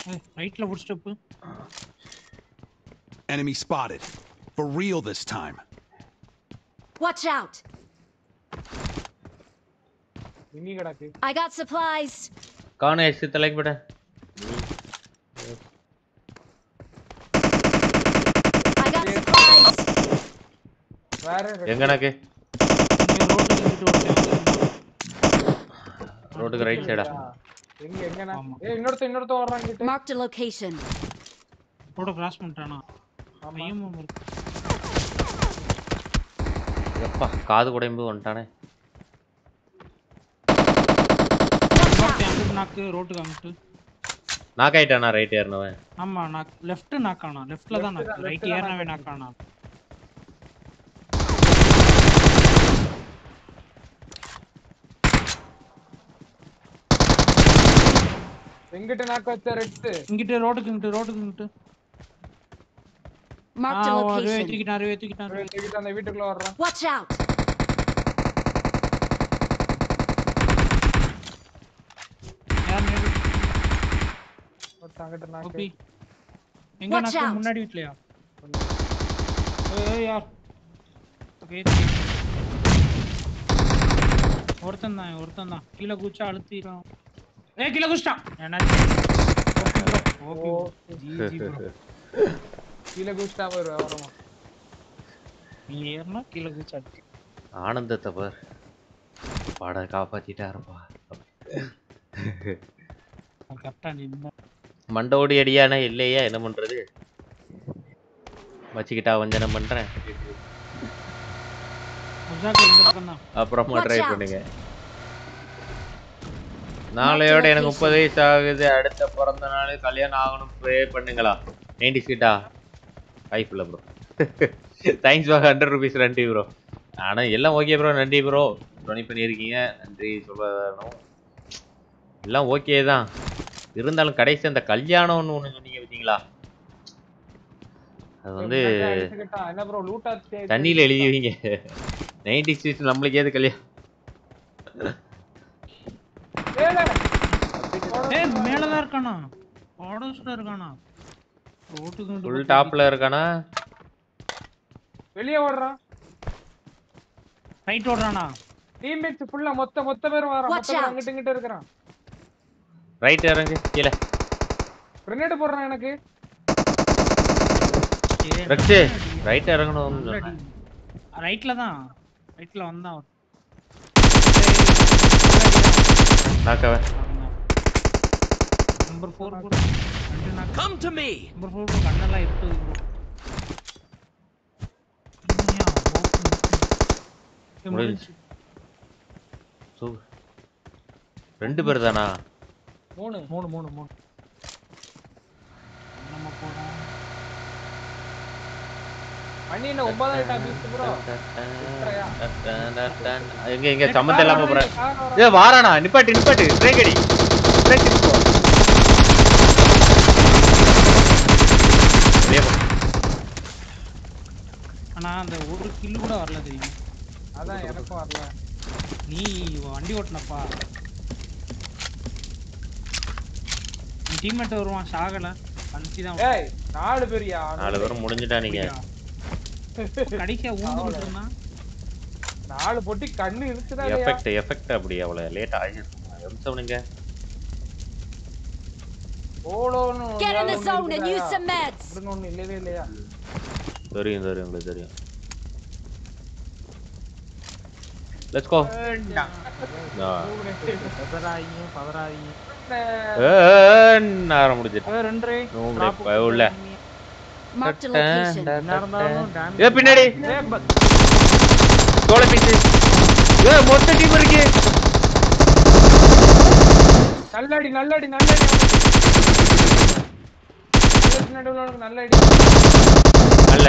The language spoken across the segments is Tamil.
ரைட்ல foot step Enemy spotted. For real this time. Watch out! இனி கிடக்கு I got supplies. कौन है इससे तलक बेटा I got supplies. வேற எங்கனக்கு இங்க ரோட்டுக்கு இங்கிட்டு ஒருத்தன் ரோட்டுக்கு ரைட் சைடா எங்க எங்கண்ணா ஆமா. ஏய் இன்னொருத்த இன்னொருத்த வர்றான் கிட்ட Marked a location. ரோட கிராஸ் பண்ணிட்டானா ஆமா ஐயமும் இருக்கு எப்பா காது குடைம்பு வந்துட்டானே இன்னொருத்தன் அங்கிட்டு நாக்கு ரோட்டுக்கு அங்கிட்டு நாக் ஆயிட்டானா ரைட் ஏறினவன் ஆமா நாக் லெஃப்ட் நாக்கானா லெஃப்ட்ல தான் Left நாக்கு தான், ரைட் left தான் ஏறினவே knock. நாக்கானா எங்கிட்ட நாக்கு வச்ச ரெட்டு இங்கிட்டு ரோட்டுக்கு இங்கிட்டு ரோட்டுக்கு இங்கிட்டு Marked a ஆ, அருவே location. தூக்கிட்டான் அருவே தூக்கிட்டான் அருவே. தூக்கிட்டு அந்த வீட்டுக்குள்ள வர்றான் Watch out! யார் நேரு? ஒருத்தன் அங்கிட்ட நாக்கு கோபி எங்க Watch நாக்கு out. முன்னாடி வீட்லயா ஏய், ஏய் யார் ஓகே ஒருத்தன் தான் ஒருத்தன் தான் கீழே குச்சா அழுத்திடும் ஏய் கீழே குச்சிட்டான் என்னாச்சு ஓகே ஓ, ஜி ஜி bro. கீழே குடிச்சிட்டா போயிருவா வரமா நீ ஏறினா கீழே குச்சி அடிச்சு ஆனந்தத்தை பார் பாட காப்பாத்திட்டாருப்பா கரெக்டா நின்று மண்டோடி அடியானா இல்லையா என்ன பண்றது வச்சுக்கிட்டா வஞ்சனம் பண்றேன் முஜாக்கு இந்த பக்கம் தான் அப்புறமா Watch ட்ரை out. பண்ணுங்க நாளையோட எனக்கு location. முப்பது வயசு ஆகுது அடுத்த பிறந்த நாள் கல்யாணம் ஆகணும் ப்ரே பண்ணுங்களா நைன்டி சீட்டா வாய்ப்பு இல்லை ப்ரோ தேங்க்ஸ் பா ஹண்ட்ரட் ருபீஸ் நன்றி ப்ரோ ஆனால் எல்லாம் ஓகே ப்ரோ நன்றி ப்ரோ துணை பண்ணியிருக்கீங்க நன்றி சொல்லணும் எல்லாம் ஓகே தான் இருந்தாலும் கடைசி அந்த கல்யாணம்னு ஒன்று சொன்னீங்க பார்த்தீங்களா அது வந்து அடிச்சுக்கிட்டான். என்ன ப்ரோ லூட்டா தண்ணியில் எழுதி வைங்க நைன்டி சிக்ஸ் நம்மளுக்கு ஏது கல்யாணம் ஏய் மேல தான் இருக்கானா ஆடோஸ்ல இருக்கானா ரோட்டுக்கு இந்த ஃபுல் பக்கம் டாப்ல இருக்கானா வெளியே ஓடுறான் ரைட் ஓடுறானா டீம்மேட்ஸ் ஃபுல்லா மொத்த மொத்த பேரும் வரான் Watch மொத்த பேரும் out. அங்கிட்டு இங்கிட்டு இருக்கிறான் ரைட் இறங்கு கீழே கிரனேட் போடுறான் எனக்கு ரக்ஷே ரைட் இறங்கணும் ரைட்ல தான் ரைட்ல வந்தான் அவன். நாக்கவன் நம்பர் ஃபோர் கூட ரெண்டு நாக்கு come to me number four கூட கண்ணெல்லாம் இருக்குது ப்ரோ முடிஞ்சுச்சு. சூப்பர் ரெண்டு பேர் தானா மூணு மூணு மூணு மூணு நம்ம போறோம் மணி என்ன ஒன்பதாயிரம் பீஸ் ப்ரோ எங்க எங்க சம்மந்தம் இல்லாம போறேன் ஏ வாரானா நிப்பாட்டு நிப்பாட்டு பிரேக் அடி பிரேக் அடி போ வெளியே போ. ஆனா அந்த ஒரு கில்லு கூட வரல தெரியும் அதான் எனக்கும் வரல நீ வண்டி ஓட்டுனப்பா நீ டீம்மேட் வருவான் சாகல கடைசி தான் ஏய் நாலு பேரியா நாலு பேரும் முடிஞ்சுட்டா நீங்க கடைசியா ஊந்துட்டு இருந்தான் நாலு பொட்டி கண்ணு இருக்குதா இல்லையா எஃபெக்ட் எஃபெக்ட் அப்படி அவ்வளவு லேட் ஆகிருக்கும் எம்சவனுங்க ஓலோன்னு ஒரு Get in வேலை the ஒண்ணு zone and இருக்குதா? use some meds. அப்படின்னு ஒண்ணு இல்லவே இல்லையா தெரியும் தெரியும் உங்களுக்கு தெரியும் லெட்ஸ் கோ பதறாதீங்க பதறாதீங்க நேரம் முடிஞ்சிட்டு ஏய், ரெண்டரை நூம்பு ப- உள்ள Marked a location. என்ன இருந்தாலும் damage ஏ பின்னாடி ஏய், ப- தோலை பீச்சு ஏ மொத்த டீம் இருக்கு நல்லடி நல்லடி நல்லடி நடுவில் உனக்கு நல்ல அடி நல்ல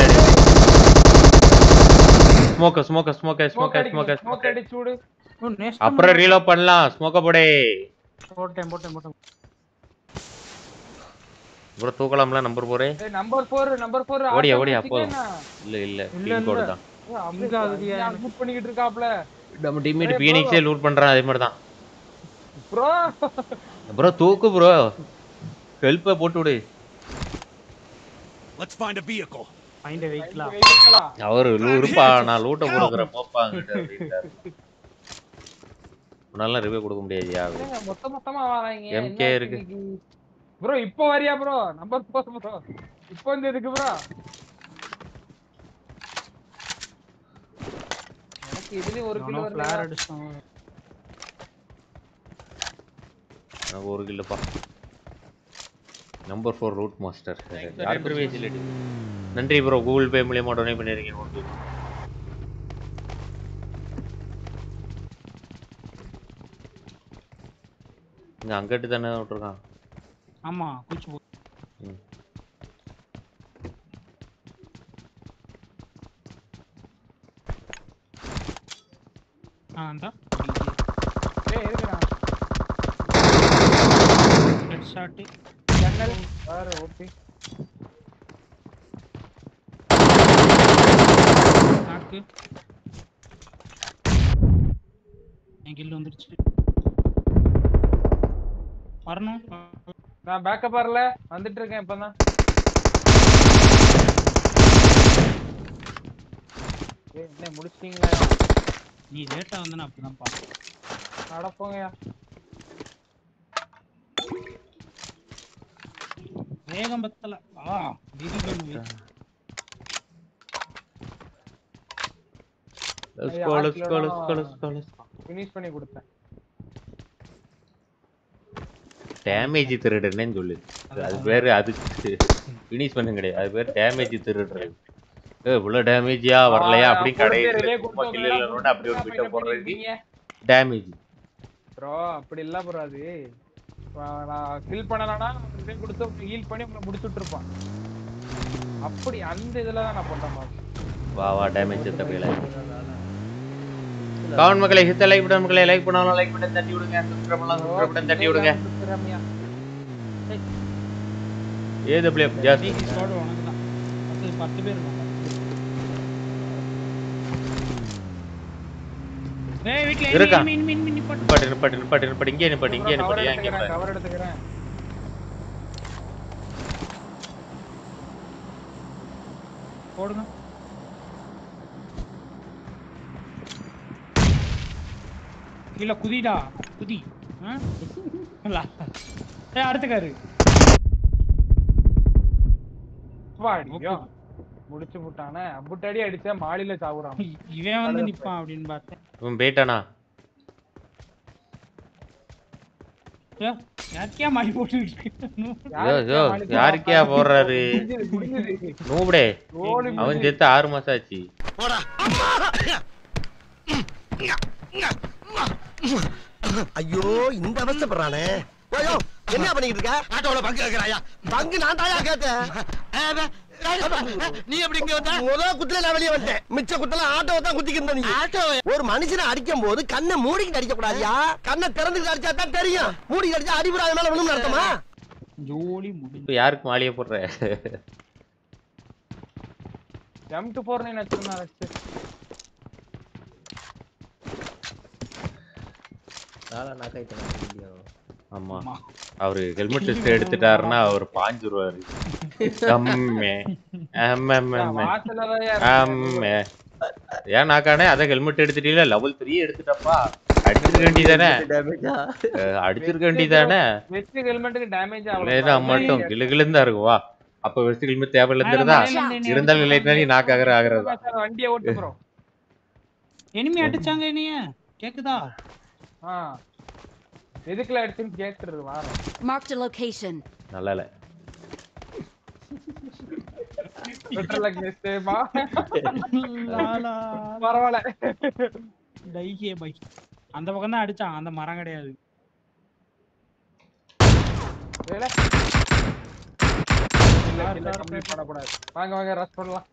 ஸ்மோக்க ஸ்மோக்க ஸ்மோக்க ஸ்மோக்க ஸ்மோக்க ஸ்மோக் அடி சூடு ஓ, next அப்புறம் ரீலோட் பண்ணலாம் ஸ்மோக்க போடே போட்டேன் போட்டேன் போட்டேன் அப்புறம் தூக்கலாம்ல நம்பர் போரே நம்பர் ஃபோர் நம்பர் ஃபோர் ஓடியா ஓடியா போதும் இல்ல இல்ல டீம் கோடு தான் இங்க ஆகுதியா? புக் பண்ணிக்கிட்டு இருக்காப்ல நம்ம டீம்மேட் பிஎனிக்ஸே லூட் பண்றான் அதே மாதிரி தான் ப்ரோ ப்ரோ தூக்கு ப்ரோ ஹெல்ப்பை போட்டு விடு Let's find a vehicle. Find வெஹிக்கிளா வெஹிக்கிளா அவரு லூருப்பா நான் லூட்டை கொடுக்குறேன் போப்பாங்கிட்ட அப்படின்ட்டாரு உன்னால ரிவ்யூ கொடுக்க முடியாதுயா என்னங்க மொத்த மொத்தமா வராங்க MK இருக்கு. ப்ரோ இப்போ வரியா ப்ரோ நம்பர் போர் ப்ரோ இப்போ வந்து எதுக்கு ப்ரோ எனக்கு இதுலயும் ஒரு கிலோ ஃபிளார் அடிச்சோம் எனக்கு ஒரு கிலோப்பா நம்பர் ஃபோர் ரூட் மாஸ்டர் யார் பேர் வேஜில் நன்றி ப்ரோ கூகுள் பே மூலியமா டொனேட் பண்ணிருக்கீங்க ஓகே இங்க அங்கிட்டு தானே விட்டுருக்கான் ஆமா குச்சி போ ம். ஆ அந்த ஏய் இருக்குடா ஹெட் ஷாட் ஜன்னல் பாரு ஓபி நாக்கு என் கில் வந்துருச்சு வரணும் நான் பேக்கப் வரல வந்துட்டு இருக்கேன் இப்பதான் ஏய் என்ன முடிச்சிட்டீங்களா நீ லேட்டா வந்தனா அப்படிதான் பாப்பேன் நடப்போங்கயா வேகம் பத்தல ஆ வெரி Let's ஐயா, go, let's go, let's go, ஆட்களோட- let's go, let's go. Finish பண்ணி கொடுத்தேன் டேமேஜ் திருடுறேன்னு சொல்லு அது பேரு அதுக்கு ஃபினிஷ் பண்ண கிடையாது அது பேர் டேமேஜ் திருடுறது ஏ இவ்வளோ டேமேஜியா வரலையா அப்படி கடையில் சும்மா கில்லில் அப்படி ஒரு பிட்ட போடுறதுக்கு டேமேஜ் ப்ரோ அப்படி இல்ல ப்ரோ அது இப்ப நான் கில் பண்ணலனா இதே கொடுத்து ஹீல் பண்ணி உங்களை முடிச்சுட்டு இருப்பான் அப்படி அந்த இதுல தான் நான் பண்ண மாட்டேன் வா வா டேமேஜ் தப்பில கவன் மக்களை ஹித்த லைக் பட்டன் மக்களை லைக் பண்ணாலும் லைக் பட்டன் தட்டி விடுங்க சப்ஸ்கிரைப் பண்ணலாம் சப்ஸ்கிரைப் பட்டன் தட்டி விடுங்க ரம்யா ஏது பிளே ஜாஸ்தி ஸ்குவாட் உனக்கு தான் பத்து பத்து பேர் இருக்காங்க ஏய் வீட்ல இருக்கா? மீன் மீன் மீன் நிப்பாட்டு நிப்பாட்டு நிப்பாட்டு நிப்பாட்டு நிப்பாட்டு இங்கே நிப்பாட்டு இங்கே கவர் நிப்பாட்டு இங்கே எடுத்துக்கிறேன் கவர் எடுத்துக்கிறேன் போடுங்க இல்ல குதிடா குதி ஆ? இல்ல. ஏய் அடுத்துக்காரு வாடியோ முடிச்சு விட்டானே அம்புட்டடி அடிச்சா மாடியில சாவுறான் இ- இவன் வந்து நிப்பான் அப்படின்னு பார்த்தேன் இவன் போயிட்டானா ஏ, யாருக்கியா மாடி போட்டு யோ யோ யாருக்கே போடுறாரு முடிஞ்சது, முடிஞ்சது. நூபடே ஓடி அவன் செத்து ஆறு மாசம் ஆச்சு ஐயோ இந்த அவஸ்தைப்படுறானே ஐயோ என்ன பண்ணிட்டு இருக்க ஆட்டோல பங்கு கேக்குறாயா பங்கு நான் தாயா கேட்டேன் நீ எப்படி இங்க வந்த முதல் குத்துல நான் வெளியே வந்தேன் மிச்ச குத்துல ஆட்டோவை தான் குத்திக்கிட்டு நீ ஆட்டோ ஒரு மனுஷனை அடிக்கும் போது கண்ணை மூடிக்கிட்டு அடிக்க கூடாதியா கண்ணை திறந்துக்கிட்டு அடிச்சா தான் தெரியும் மூடிக்கிட்டு அடிச்சா அடிபடாத மேல விழுந்து நடத்தமா ஜோலி முடிஞ்சு இப்போ யாருக்கு மாலையை போடுற எம் டு போர் நைன் வச்சிருந்தேன் வச்சு ஆமா ஆமா. அவரு ஹெல்மெட் டெஸ்ட் எடுத்துட்டாருன்னா அவர் பாஞ்சிருவாரு அம்மே அம்மம்மே வாசலதான் அம்மே ஏன் நாக்கானே அதான் ஹெல்மெட் எடுத்துட்டீல லெவல் த்ரீ எடுத்துட்டப்பா அடிச்சிருக்க வேண்டியதானே அஹ், அடிச்சிருக்க வேண்டியதானே வெஸ்ட் ஹெல்மெட்டுக்கு டேமேஜ் இல்லைன்னா மட்டும் கிளு கிளுந்தா இருக்கும் வா அப்ப வெஸ்ட் ஹெல்மெட் தேவையில்லைன்னு இருந்தா இருந்தாலும் இல்லைன்னா நீ நாக்காகிற ஆகுறது வண்டியை ஓட்டு ப்ரோ எனிமி அடிச்சாங்க என்னைய கேக்குதா ஆ எதுக்குல அடிச்சுன்னு கேட்டுருது வாரம் Marked a location. நல்லா இல்ல பெட்ரோல் அக்னேஸ்டேமா லாலா. பரவாயில்ல டைகே பை அந்த பக்கம் தான் அடிச்சான் அந்த மரம் கிடையாது வேலை இல்ல இல்ல கம்ப்ளீட் பண்ணக்கூடாது வாங்க வாங்க ரஷ் பண்ணலாம்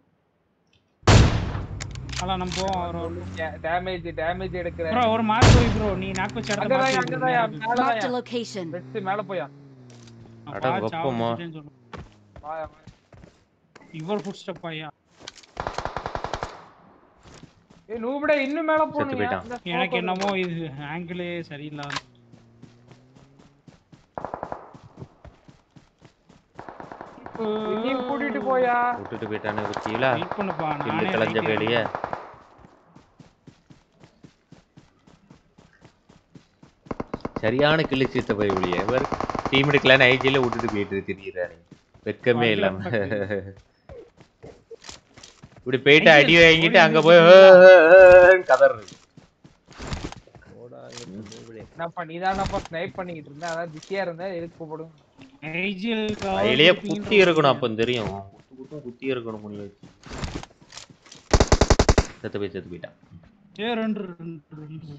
அதான் நம்ம போவோம் அவர் டேமேஜ் டேமேஜ் எடுக்கிறேன் ப்ரோ ஒரு மார்க் போய் ப்ரோ நீ நாக்கு வச்ச இடத்த அங்கதான் மாத்தி அங்கதான் விடு. Marked a மேலதான் location. வெஸ்ட் மேல போயா நான் அட பாத்து வெப்பமா. சாவடிச்சிட்டேன்னு சொல்லு. வா வா. இவர் ஃபுட் ஸ்டெப் ஐயா ஏய் நூபடே இன்னும் மேல போனீங்க போயிட்டான். இந்த smoke எனக்கு வருது. என்னமோ இது ஆங்கிளே சரியில்லாத நீயும் கூட்டிட்டு போயா விட்டுட்டு போயிட்டானே குச்சியில வெயிட் பண்ணுப்பா கில்லு நானே கலைஞ்ச right வேலைய சரியான கிள்ளி சீத்த போய் ஒழிய இவர் டீம் எடுக்கலான்னு ஐஜில விட்டுட்டு போயிட்டு திரியிறாரு வெக்கமே இல்லாம இப்படி போயிட்டு அடி வாங்கிட்டு அங்க போய் கதறது என்னப்பா நீதானப்பா ஸ்னைப் பண்ணிக்கிட்டு இருந்த அதான் பிஸியா இருந்த எதுக்கு கூப்பிடும் ஐஜிஎல் கையிலேயே குத்தி இருக்கணும் அப்ப தெரியும் குத்து குத்தும் குத்தி இருக்கணும் முனி வச்சு செத்து போய் செத்து போயிட்டான் ஏ ரெண்டு ரெண்டு ரெண்டு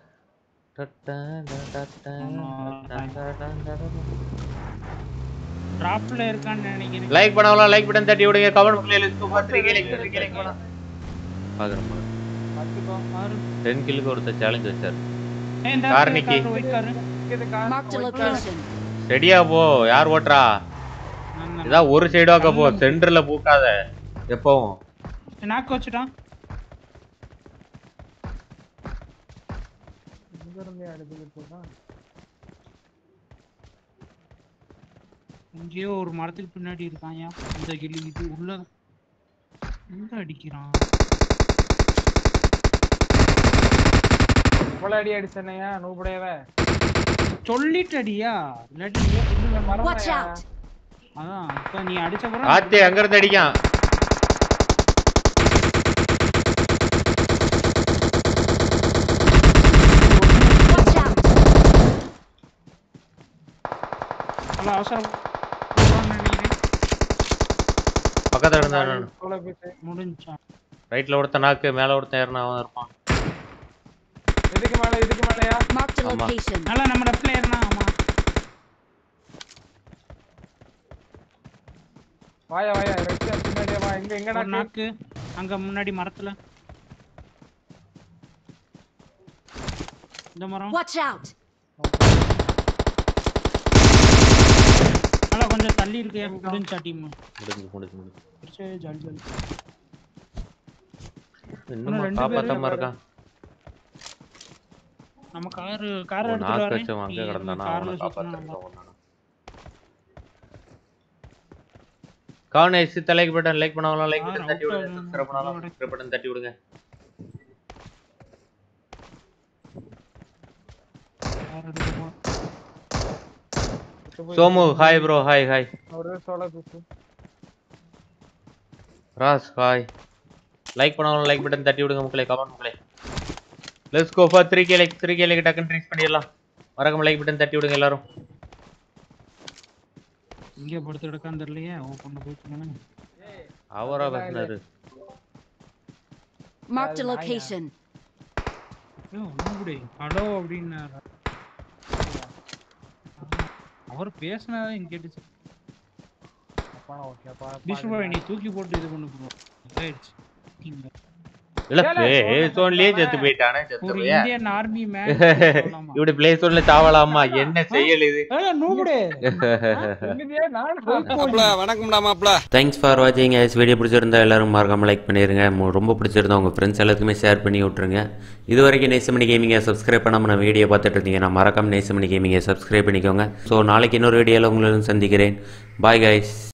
டிராப்ல இருக்கான்னு நினைக்கிறேன் லைக் பண்ணவலாம் லைக் பட்டன் தட்டி விடுங்க கமெண்ட் பண்ணி லிஸ்ட் பார்த்துருக்கீங்க லைக் பண்ணுங்க லைக் பண்ணா பாக்குறேன் பார்த்துக்கோ பாரு. 10 கில்லுக்கு ஒருத்தர் சேலஞ்ச் வச்சார் ஏய், இந்த கார் நிக்கி. கார் ஒயிட் கார் இது காசு Marked a location. ரெடியா போ யார் ஓட்டுறா இதான் ஒரு சைடு வாக்க போ சென்டர்ல பூக்காத எப்பவும் நாக்கு வச்சுட்டான் இங்க இருந்து அடிச்சுக்கிட்டு இருக்கான். எங்கேயோ ஒரு மரத்துக்கு பின்னாடி இருக்கான் ஏன் இந்த கிளி இது உள்ள எங்க அடிக்கிறான் எவ்வளவு அடி அடிச்சனையா நூபடையவ சொல்லிட்டடியா இல்லாட்டி நீ இல்ல Watch மரம்யா out! அதான் இப்ப நீ அடிச்ச பிறகு ஆத்தி அங்க இருந்து அடிக்கான் Watch out! அவ்வளவு அவசரம் போறான்னு நினைக்கிறேன் பக்கத்துல இருந்தா எவ்வளவு பீஸ் முடிஞ்சான் ரைட்ல ஒருத்தன் நாக்கு மேல ஒருத்தன் ஏறினா அவன் இருப்பான் இதுக்கு மேல இதுக்கு மேலயா Marked a Mama. location. நல்லா நம்ம லெஃப்ட்ல ஏறினா ஆமா வாயா வாயா ரெட் பின்னாடியே வா எங்க ஒரு எங்கடா நாக்கு அங்க முன்னாடி மரத்துல இந்த மரம் Watch out! நல்லா கொஞ்சம் தள்ளி இருக்கு முடிஞ்சா டீம் முடிஞ்சு முடிஞ்சு முடிஞ்சு ஜாலி ஜாலி இன்னும் ரெண்டு காப்பாத்தாம பேரு இருக்கான் நம்ம கார் கார் ஓ, எடுத்துட்டு நாக்கு வரேன் வச்சவன் அங்க நீ கிடந்தானா கார்ல அவனை சுத்தணும் நம்ம. காப்பாத்திருக்கோம் காவன் ஐசி தலைக்கு பட்டன் லைக் பண்ணவலாம் லைக் ஆ, பட்டன் தட்டி out விடுங்க ஆகணும். சப்ஸ்கிரைப் பண்ணலாம் out சப்ஸ்கிரைப் பட்டன் தட்டி விடுங்க கார் எடுத்துட்டு போ. சோமு ஹாய் ப்ரோ ஹாய் ஹாய் ஒரு சோள பீஸ் ராஸ் ஹாய் லைக் பண்ணவலாம் லைக் பட்டன் தட்டி விடுங்க மக்களே கமெண்ட் மக்களே let's go for 3k like 3k like டக்குன்னு ரீச் பண்ணிடலாம் மறக்காம லைக் பட்டன் தட்டி விடுங்க எல்லாரும் இங்கே படுத்து கிடக்கான்னு தெரியலையே ஓப்பன் போய் சொல்லுங்க அவரா பேசினாரு Marked a location. ஐயோ நூபுடே ஹலோ அப்படின்னாரு அவர் பேசினதான் இங்க கேட்டுச்சு அப்பா ஓகேப்பா விஷ்ணுபாய் நீ தூக்கி போட்டு இது பண்ணு ப்ரோ ஆயிடுச்சு இங்க. இல்ல ஏலே, பிளே சொல்றேன் சோன்லயே சொல்றேன். செத்து போயிட்டானே செத்து ஒரு போயா இந்தியன் ஆர்மி மேன் இப்படி பிளே சோன்ல சாவலாமா என்ன செயல் இது நூபுடே என்னதியே நான் வணக்கம்டா மாப்ள தேங்க்ஸ் ஃபார் வாட்சிங் ஐஸ் வீடியோ பிடிச்சிருந்தா எல்லாரும் மறக்காம லைக் பண்ணிடுங்க மு- ரொம்ப பிடிச்சிருந்தா உங்கள் ஃப்ரெண்ட்ஸ் எல்லாத்துக்குமே ஷேர் பண்ணி விட்ருங்க இது வரைக்கும் நேசமணி கேமிங்கை சப்ஸ்கிரைப் பண்ணாமல் நான் வீடியோ பார்த்துட்டு இருந்தீங்கன்னா மறக்காம நேசமணி கேமிங்கை சப்ஸ்கிரைப் பண்ணிக்கோங்க ஸோ நாளைக்கு இன்னொரு வீடியோவில் உங்களுடன் சந்திக்கிறேன் பாய் கைஸ்